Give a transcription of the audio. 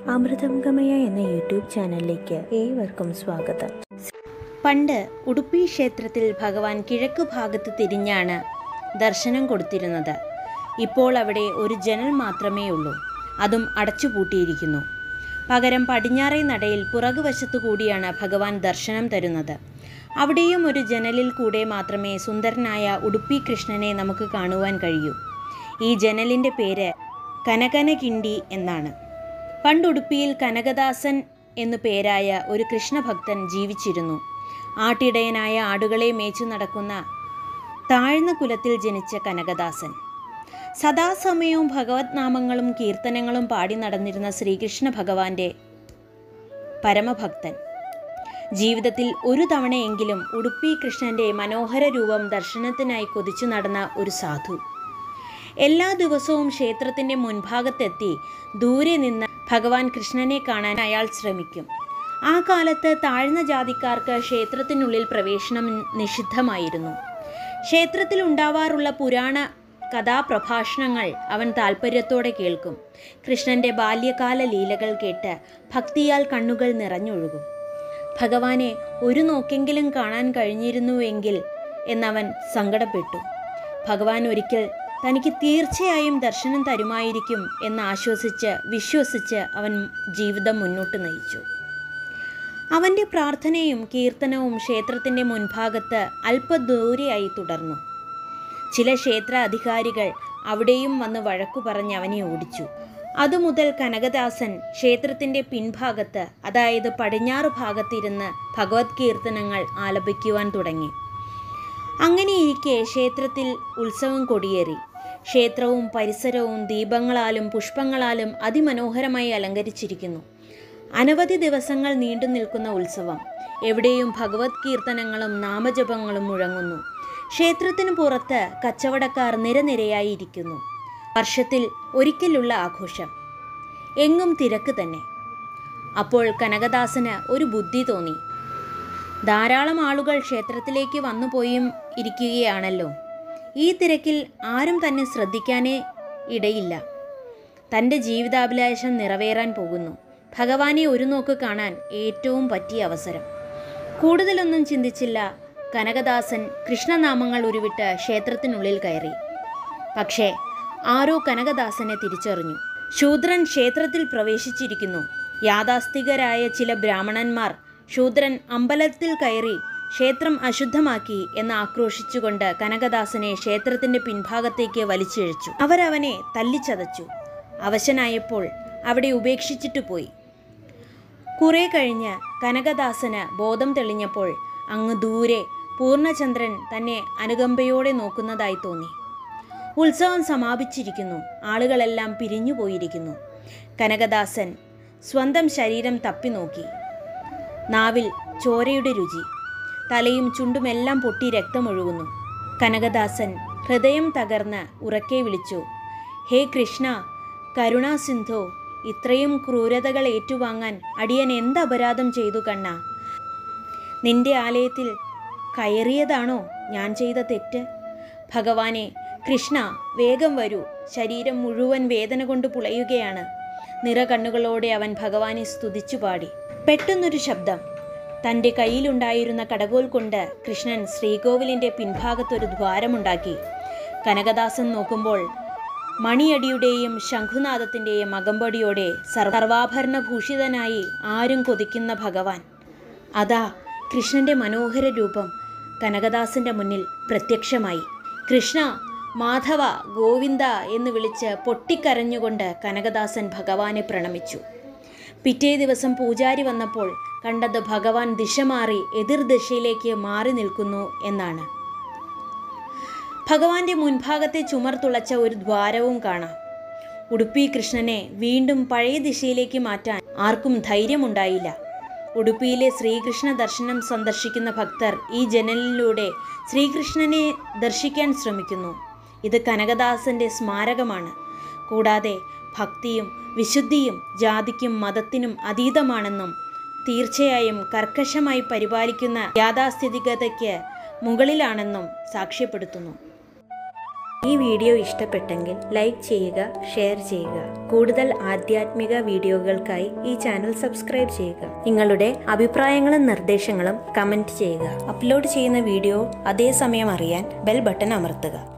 അമൃതംഗമയ എന്ന യൂട്യൂബ് ചാനലിലേക്ക് ഏവർക്കും സ്വാഗതം പണ്ട് ഉടുപ്പി ക്ഷേത്രത്തിൽ ഭഗവാൻ കിഴക്ക് ഭാഗത്ത് തിരിഞ്ഞാണ് ദർശനം കൊടുത്തിരുന്നത് ഇപ്പോൾ അവിടെ ഒരു ജനൽ മാത്രമേ ഉള്ളൂ അതും അടച്ചുപൂട്ടിയിരിക്കുന്നു പകരം പടിഞ്ഞാറേ നടയിൽ പുറകുവശത്തു കൂടിയാണ് ഭഗവാൻ ദർശനം തരുന്നത് അവിടെയും ഒരു ജനലിൽ കൂടെ മാത്രമേ സുന്ദരനായ ഉടുപ്പി കൃഷ്ണനെ നമുക്ക് കാണുവാൻ കഴിയൂ ഈ ജനലിൻ്റെ പേര് കനകനകിണ്ടി എന്നാണ് പണ്ട് ഉടുപ്പിയിൽ കനകദാസൻ എന്നു പേരായ ഒരു കൃഷ്ണഭക്തൻ ജീവിച്ചിരുന്നു ആട്ടിടയനായ ആടുകളെ മേച്ചു നടക്കുന്ന താഴ്ന്ന കുലത്തിൽ ജനിച്ച കനകദാസൻ സദാസമയവും ഭഗവത് നാമങ്ങളും കീർത്തനങ്ങളും പാടി നടന്നിരുന്ന ശ്രീകൃഷ്ണ ഭഗവാന്റെ പരമഭക്തൻ ജീവിതത്തിൽ ഒരു തവണയെങ്കിലും ഉടുപ്പി കൃഷ്ണന്റെ മനോഹര രൂപം ദർശനത്തിനായി കൊതിച്ചു നടന്ന ഒരു സാധു എല്ലാ ദിവസവും ക്ഷേത്രത്തിന്റെ മുൻഭാഗത്തെത്തി ദൂരെ നിന്ന് ഭഗവാൻ കൃഷ്ണനെ കാണാൻ അയാൾ ശ്രമിക്കും ആ കാലത്ത് താഴ്ന്ന ജാതിക്കാർക്ക് ക്ഷേത്രത്തിനുള്ളിൽ പ്രവേശനം നിഷിദ്ധമായിരുന്നു ക്ഷേത്രത്തിൽ ഉണ്ടാവാറുള്ള പുരാണ കഥാപ്രഭാഷണങ്ങൾ അവൻ താൽപ്പര്യത്തോടെ കേൾക്കും കൃഷ്ണന്റെ ബാല്യകാല ലീലകൾ കേട്ട് ഭക്തിയാൽ കണ്ണുകൾ നിറഞ്ഞൊഴുകും ഭഗവാനെ ഒരു നോക്കെങ്കിലും കാണാൻ കഴിഞ്ഞിരുന്നുവെങ്കിൽ എന്നവൻ സങ്കടപ്പെട്ടു ഭഗവാൻ ഒരിക്കൽ തനിക്ക് തീർച്ചയായും ദർശനം തരുമായിരിക്കും എന്ന് ആശ്വസിച്ച് വിശ്വസിച്ച് അവൻ ജീവിതം മുന്നോട്ട് നയിച്ചു അവൻ്റെ പ്രാർത്ഥനയും കീർത്തനവും ക്ഷേത്രത്തിൻ്റെ മുൻഭാഗത്ത് അല്പദൂരെയായി തുടർന്നു ചില ക്ഷേത്ര അധികാരികൾ അവിടെയും വന്ന് വഴക്കു പറഞ്ഞ് അവനെ ഓടിച്ചു അതുമുതൽ കനകദാസൻ ക്ഷേത്രത്തിൻ്റെ പിൻഭാഗത്ത് അതായത് പടിഞ്ഞാറ് ഭാഗത്തിരുന്ന് ഭഗവത് കീർത്തനങ്ങൾ ആലപിക്കുവാൻ തുടങ്ങി അങ്ങനെയിരിക്കെ ക്ഷേത്രത്തിൽ ഉത്സവം കൊടിയേറി ക്ഷേത്രവും പരിസരവും ദീപങ്ങളാലും പുഷ്പങ്ങളാലും അതിമനോഹരമായി അലങ്കരിച്ചിരിക്കുന്നു അനവധി ദിവസങ്ങൾ നീണ്ടു നിൽക്കുന്ന ഉത്സവം എവിടെയും ഭഗവത് കീർത്തനങ്ങളും നാമജപങ്ങളും മുഴങ്ങുന്നു ക്ഷേത്രത്തിനു പുറത്ത് കച്ചവടക്കാർ നിരനിരയായി ഇരിക്കുന്നു വർഷത്തിൽ ഒരിക്കലുള്ള ആഘോഷം എങ്ങും തിരക്ക് തന്നെ അപ്പോൾ കനകദാസന് ഒരു ബുദ്ധി തോന്നി ധാരാളം ആളുകൾ ക്ഷേത്രത്തിലേക്ക് വന്നുപോയും ഇരിക്കുകയാണല്ലോ ഈ തിരക്കിൽ ആരും തന്നെ ശ്രദ്ധിക്കാനേ ഇടയില്ല തൻ്റെ ജീവിതാഭിലാഷം നിറവേറാൻ പോകുന്നു ഭഗവാനെ ഒരു നോക്ക് കാണാൻ ഏറ്റവും പറ്റിയ അവസരം കൂടുതലൊന്നും ചിന്തിച്ചില്ല കനകദാസൻ കൃഷ്ണനാമങ്ങൾ ഉരുവിട്ട് ക്ഷേത്രത്തിനുള്ളിൽ കയറി പക്ഷേ ആരോ കനകദാസനെ തിരിച്ചറിഞ്ഞു ശൂദ്രൻ ക്ഷേത്രത്തിൽ പ്രവേശിച്ചിരിക്കുന്നു യാഥാസ്ഥികരായ ചില ബ്രാഹ്മണന്മാർ ശൂദ്രൻ അമ്പലത്തിൽ കയറി ക്ഷേത്രം അശുദ്ധമാക്കി എന്ന് ആക്രോശിച്ചുകൊണ്ട് കനകദാസനെ ക്ഷേത്രത്തിന്റെ പിൻഭാഗത്തേക്ക് വലിച്ചിഴച്ചു അവരവനെ തല്ലിച്ചതച്ചു അവശനായപ്പോൾ അവിടെ ഉപേക്ഷിച്ചിട്ട് പോയി കുറെ കഴിഞ്ഞ് കനകദാസന് ബോധം തെളിഞ്ഞപ്പോൾ അങ്ങ് ദൂരെ പൂർണ്ണചന്ദ്രൻ തന്നെ അനുകമ്പയോടെ നോക്കുന്നതായി തോന്നി ഉത്സവം സമാപിച്ചിരിക്കുന്നു ആളുകളെല്ലാം പിരിഞ്ഞുപോയിരിക്കുന്നു കനകദാസൻ സ്വന്തം ശരീരം തപ്പി നോക്കി നാവിൽ ചോരയുടെ രുചി തലയും ചുണ്ടുമെല്ലാം പൊട്ടി രക്തമൊഴുകുന്നു കനകദാസൻ ഹൃദയം തകർന്ന് ഉറക്കെ വിളിച്ചു ഹേ കൃഷ്ണ കരുണാസിന്ധോ ഇത്രയും ക്രൂരതകൾ ഏറ്റുവാങ്ങാൻ അടിയൻ എന്ത് അപരാധം ചെയ്തു കണ്ണ നിന്റെ ആലയത്തിൽ കയറിയതാണോ ഞാൻ ചെയ്ത തെറ്റ് ഭഗവാനെ കൃഷ്ണ വേഗം വരൂ ശരീരം മുഴുവൻ വേദന കൊണ്ട് പുളയുകയാണ് നിറകണ്ണുകളോടെ അവൻ ഭഗവാനെ സ്തുതിച്ചു പാടി പെട്ടെന്നൊരു ശബ്ദം തൻ്റെ കയ്യിലുണ്ടായിരുന്ന കടകോൽ കൊണ്ട് കൃഷ്ണൻ ശ്രീകോവിലിൻ്റെ പിൻഭാഗത്തൊരു ദ്വാരമുണ്ടാക്കി കനകദാസൻ നോക്കുമ്പോൾ മണിയടിയുടെയും ശംഖുനാഥത്തിൻ്റെയും അകമ്പടിയോടെ സർവാഭരണഭൂഷിതനായി ആരും കൊതിക്കുന്ന ഭഗവാൻ അതാ കൃഷ്ണന്റെ മനോഹര രൂപം കനകദാസന്റെ മുന്നിൽ പ്രത്യക്ഷമായി കൃഷ്ണ മാധവ ഗോവിന്ദ എന്ന് വിളിച്ച് പൊട്ടിക്കരഞ്ഞുകൊണ്ട് കനകദാസൻ ഭഗവാനെ പ്രണമിച്ചു പിറ്റേ ദിവസം പൂജാരി വന്നപ്പോൾ കണ്ടത് ഭഗവാൻ ദിശ മാറി എതിർദിശയിലേക്ക് മാറി നിൽക്കുന്നു എന്നാണ് ഭഗവാന്റെ മുൻഭാഗത്തെ ചുമർ തുളച്ച ഒരു ദ്വാരവും കാണാം ഉടുപ്പി കൃഷ്ണനെ വീണ്ടും പഴയ ദിശയിലേക്ക് മാറ്റാൻ ആർക്കും ധൈര്യമുണ്ടായില്ല ഉടുപ്പിയിലെ ശ്രീകൃഷ്ണ ദർശനം സന്ദർശിക്കുന്ന ഭക്തർ ഈ ജനലിലൂടെ ശ്രീകൃഷ്ണനെ ദർശിക്കാൻ ശ്രമിക്കുന്നു ഇത് കനകദാസന്റെ സ്മാരകമാണ് കൂടാതെ ഭക്തിയും വിശുദ്ധിയും ജാതിക്കും മതത്തിനും അതീതമാണെന്നും തീർച്ചയായും കർക്കശമായി പരിപാലിക്കുന്ന യാഥാസ്ഥിതികതയ്ക്ക് മുകളിലാണെന്നും സാക്ഷ്യപ്പെടുത്തുന്നു ഈ വീഡിയോ ഇഷ്ടപ്പെട്ടെങ്കിൽ ലൈക്ക് ചെയ്യുക ഷെയർ ചെയ്യുക കൂടുതൽ ആധ്യാത്മിക വീഡിയോകൾക്കായി ഈ ചാനൽ സബ്സ്ക്രൈബ് ചെയ്യുക നിങ്ങളുടെ അഭിപ്രായങ്ങളും നിർദ്ദേശങ്ങളും കമൻറ്റ് ചെയ്യുക അപ്ലോഡ് ചെയ്യുന്ന വീഡിയോ അതേസമയം അറിയാൻ ബെൽ ബട്ടൺ അമർത്തുക